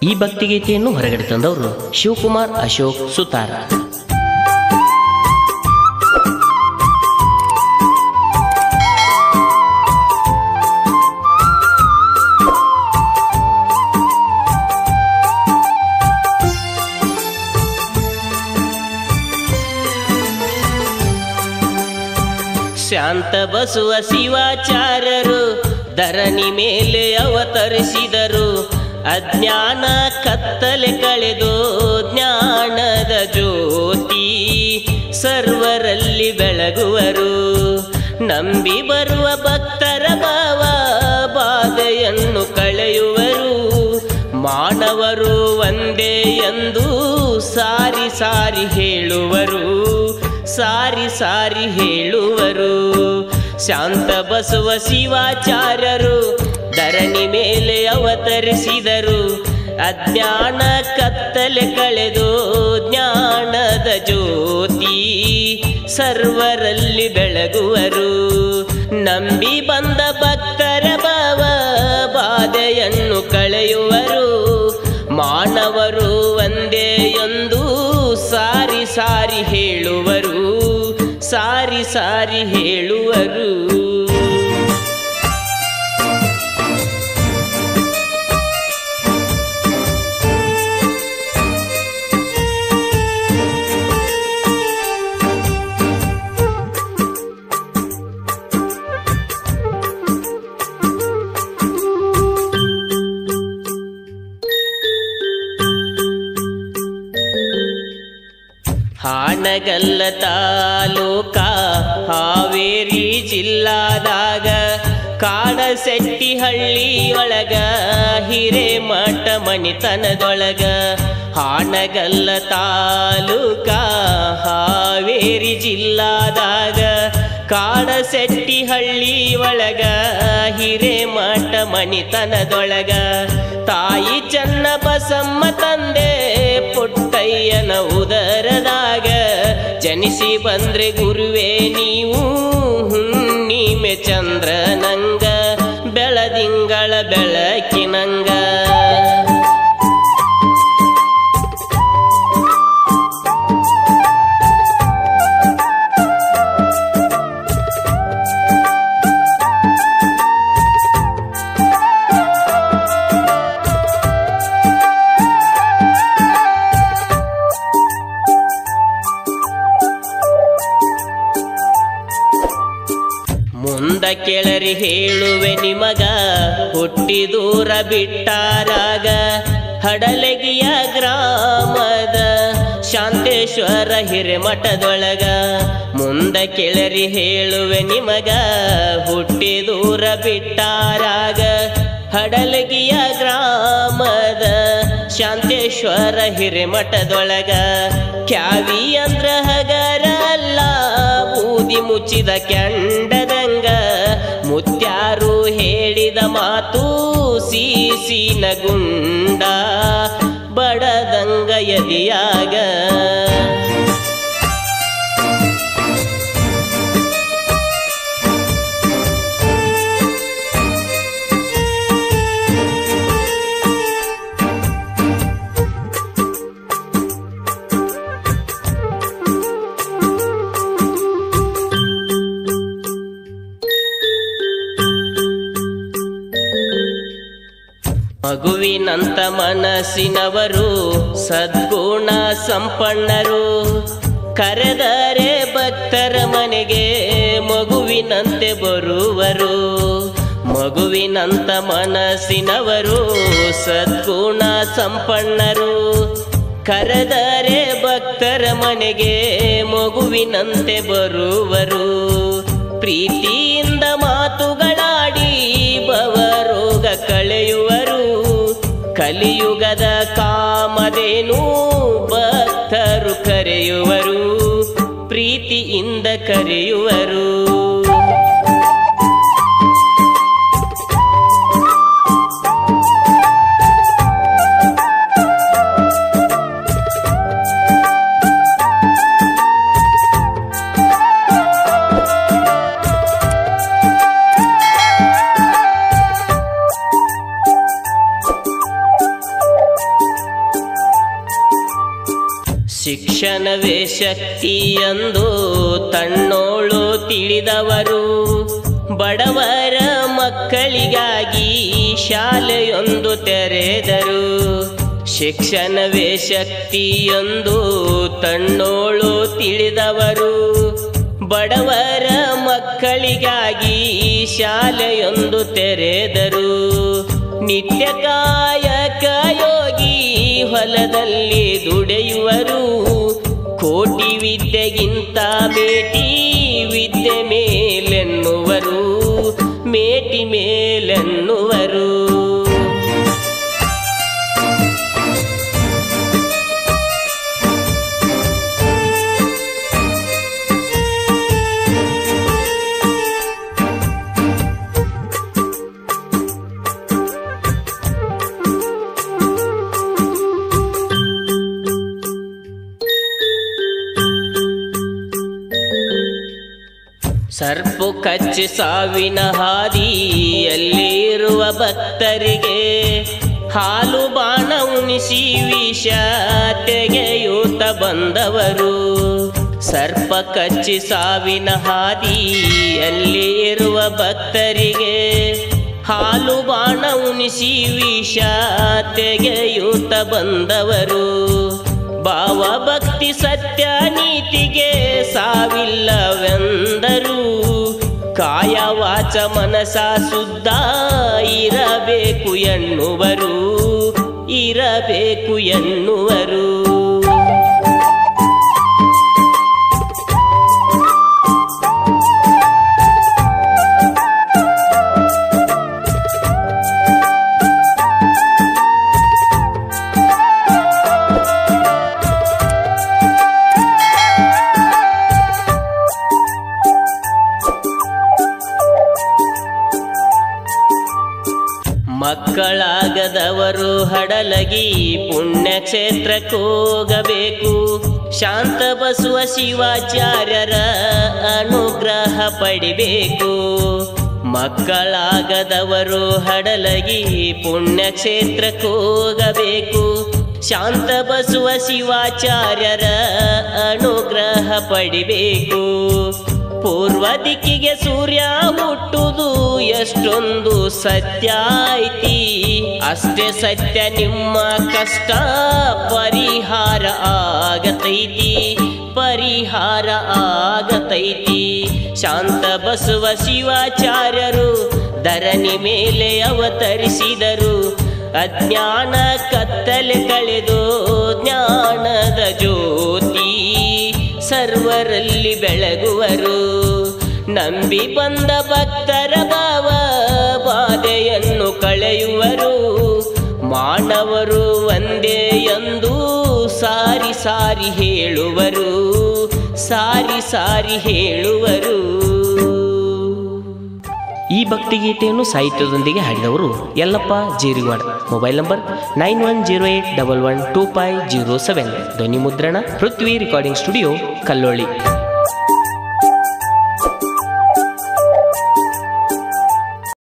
ಈ ಭಕ್ತಿಗೀತೆಯನ್ನು ಹೊರಗಡೆ ತಂದವರು ಶಿವಕುಮಾರ್ ಅಶೋಕ್ ಸುತಾರ್ ಶಾಂತ ಬಸುವ ಶಿವಾಚಾರ್ಯರು ಧರಣಿ ಮೇಲೆ ಅವತರಿಸಿದರು ಅಜ್ಞಾನ ಕತ್ತಲೆ ಕಳೆದು ಜ್ಞಾನದ ಜ್ಯೋತಿ ಸರ್ವರಲ್ಲಿ ಬೆಳಗುವರು ನಂಬಿ ಬರುವ ಭಕ್ತರ ಭಾವ ಬಾಧೆಯನ್ನು ಕಳೆಯುವರು ಮಾನವರು ಒಂದೇ ಎಂದು ಸಾರಿ ಸಾರಿ ಹೇಳುವರು ಸಾರಿ ಸಾರಿ ಹೇಳುವರು ಶಾಂತ ಬಸವ ಶಿವಾಚಾರ್ಯರು ಧರಣಿ ಮೇಲೆ ಅವತರಿಸಿದರು ಅಜ್ಞಾನ ಕತ್ತಲೆ ಕಳೆದು ಜ್ಞಾನದ ಜ್ಯೋತಿ ಸರ್ವರಲ್ಲಿ ಬೆಳಗುವರು ನಂಬಿ ಬಂದ ಭಕ್ತರ ಭಾವ ಬಾಧೆಯನ್ನು ಕಳೆಯುವರು ಮಾನವರು ಒಂದೇ ಎಂದು ಸಾರಿ ಸಾರಿ ಹೇಳುವರು ಸಾರಿ ಸಾರಿ ಹೇಳುವರು ಹಾನಗಲ್ಲ ತಾಲೂಕ ಹಾವೇರಿ ಜಿಲ್ಲಾದಾಗ ಕಾಡಸೆಟ್ಟಿಹಳ್ಳಿ ಒಳಗ ಹಿರೇಮಠ ಮಣಿತನದೊಳಗ ಹಾನಗಲ್ಲ ತಾಲೂಕ ಹಾವೇರಿ ಜಿಲ್ಲಾದಾಗ ಕಾಡಸೆಟ್ಟಿಹಳ್ಳಿ ಒಳಗ ಹಿರೇಮಠ ಮಣಿತನದೊಳಗ ತಾಯಿ ಚನ್ನ ಬಸಮ್ಮ ತಂದೆ ಪುಟ್ಟಯ್ಯನ ಉದರದಾಗ ಜನಿಸಿ ಬಂದ್ರೆ ಗುರುವೇ ನೀವು ಹುಣ್ಣಿಮೆ ಚಂದ್ರನಂಗ ಬೆಳದಿಂಗಳ ಬೆಳಕಿನಂಗ ಮುಂದ ಕೆಳರಿ ಹೇಳುವೆ ನಿಮಗ ಹುಟ್ಟಿ ದೂರ ಬಿಟ್ಟಾರಾಗ ಹಡಲಗಿಯ ಗ್ರಾಮದ ಶಾಂತೇಶ್ವರ ಹಿರೇಮಠದೊಳಗ ಮುಂದ ಕೆಳರಿ ಹೇಳುವೆ ನಿಮಗ ಹುಟ್ಟಿ ದೂರ ಬಿಟ್ಟಾರಾಗ ಹಡಲಗಿಯ ಗ್ರಾಮದ ಶಾಂತೇಶ್ವರ ಹಿರೇಮಠದೊಳಗ ಕ್ಯಾವಿ ಅಂದ್ರ ಹಗರ ಅಲ್ಲ ಬೂದಿ ಮುಚ್ಚಿದ ಕೆಂಡದಂಗ ಮುತ್ಯಾರು ಹೇಳಿದ ಮಾತು ಸೀಸಿನ ಗುಂಡ ಬಡದಂಗ ಎದಿಯಾಗ ಮಗುವಿನಂತ ಮನಸ್ಸಿನವರು ಸದ್ಗುಣ ಸಂಪನ್ನರು ಕರೆದರೆ ಭಕ್ತರ ಮನೆಗೆ ಮಗುವಿನಂತೆ ಬರುವರು ಮಗುವಿನಂತ ಮನಸ್ಸಿನವರು ಸದ್ಗುಣ ಸಂಪನ್ನರು ಕರೆದರೆ ಭಕ್ತರ ಮನೆಗೆ ಮಗುವಿನಂತೆ ಬರುವರು ಪ್ರೀತಿಯಿಂದ ಮಾತುಗಳಾಡಿ ಬವರೋಗ ಕಳೆಯುವರು ಕಲಿಯುಗದ ಕಾಮದೇನು ಭಕ್ತರು ಕರೆಯುವರು ಪ್ರೀತಿಯಿಂದ ಕರೆಯುವರು ಶಿಕ್ಷಣವೇ ಶಕ್ತಿಯೆಂದು ತನ್ನೋಳು ತಿಳಿದವರು ಬಡವರ ಮಕ್ಕಳಿಗಾಗಿ ಶಾಲೆಯೊಂದು ತೆರೆದರು ಶಿಕ್ಷಣವೇ ಶಕ್ತಿಯೆಂದು ತನ್ನೋಳು ತಿಳಿದವರು ಬಡವರ ಮಕ್ಕಳಿಗಾಗಿ ಶಾಲೆಯೊಂದು ತೆರೆದರು ನಿತ್ಯ ಕಾಯಕ ಯೋಗಿ ಹೊಲದಲ್ಲಿ ದುಡಿಯುವರು ಕೋಟಿ ವಿದ್ಯೆಗಿಂತ ಮೇಟಿ ವಿದ್ಯೆ ಮೇಲೆನ್ನುವರು ಮೇಟಿ ಮೇಲೆನ್ನುವರು ಸರ್ಪು ಕಚ್ಚಿ ಸಾವಿನ ಹಾದಿಯಲ್ಲಿರುವ ಭಕ್ತರಿಗೆ ಹಾಲು ಬಾಣ ಉಣಿಸಿ ವಿಷ ತೆಗೆಯೂತ ಬಂದವರು ಸರ್ಪ ಕಚ್ಚಿ ಸಾವಿನ ಹಾದಿಯಲ್ಲಿರುವ ಭಕ್ತರಿಗೆ ಹಾಲು ಬಾಣ ಉಣಿಸಿ ವಿಷ ತೆಗೆಯೂತ ಬಂದವರು ಭಾವ ಭಕ್ತಿ ಸತ್ಯ ನೀತಿಗೆ ಸಾವಿಲ್ಲವೆಂದರು ಕಾಯ ವಾಚ ಮನಸ ಶುದ್ಧ ಇರಬೇಕು ಎನ್ನುವರು ಇರಬೇಕು ಎನ್ನುವರು ಮಕ್ಕಳಾಗದವರು ಹಡಲಗಿ ಪುಣ್ಯಕ್ಷೇತ್ರಕ್ಕೋಗಬೇಕು ಶಾಂತ ಬಸುವ ಶಿವಾಚಾರ್ಯರ ಅನುಗ್ರಹ ಪಡಿಬೇಕು ಮಕ್ಕಳಾಗದವರು ಹಡಲಗಿ ಪುಣ್ಯಕ್ಷೇತ್ರಕ್ಕೋಗಬೇಕು ಶಾಂತ ಬಸುವ ಶಿವಾಚಾರ್ಯರ ಅನುಗ್ರಹ ಪಡಿಬೇಕು ಪೂರ್ವ ದಿಕ್ಕಿಗೆ ಸೂರ್ಯ ಹುಟ್ಟುದು ಎಷ್ಟೊಂದು ಸತ್ಯ ಐತಿ ಅಷ್ಟೇ ಸತ್ಯ ನಿಮ್ಮ ಕಷ್ಟ ಪರಿಹಾರ ಆಗತೈತಿ ಪರಿಹಾರ ಆಗತೈತಿ ಶಾಂತ ಬಸವ ಶಿವಾಚಾರ್ಯರು ಧರಣಿ ಮೇಲೆ ಅವತರಿಸಿದರು ಅಜ್ಞಾನ ಕತ್ತಲೆ ಕಳೆದು ಜ್ಞಾನದ ಜ್ಯೋತಿ ಸರ್ವರಲ್ಲಿ ಬೆಳಗುವರು ನಂಬಿ ಬಂದ ಭಕ್ತರ ಭಾವ ಬಾಧೆಯನ್ನು ಕಳೆಯುವರು ಮಾನವರು ಒಂದೇ ಎಂದು ಸಾರಿ ಸಾರಿ ಹೇಳುವರು ಸಾರಿ ಸಾರಿ ಹೇಳುವರು ಈ ಭಕ್ತಿಗೀತೆಯನ್ನು ಸಾಹಿತ್ಯದೊಂದಿಗೆ ಹಾಡಿದವರು Yallappa Jeeriwad mobile number nine one zero eight double one two five zero seven ಧ್ವನಿ ಮುದ್ರಣ ಪೃಥ್ವಿ ರೆಕಾರ್ಡಿಂಗ್ ಸ್ಟುಡಿಯೋ ಕಲ್ಲೋಳಿ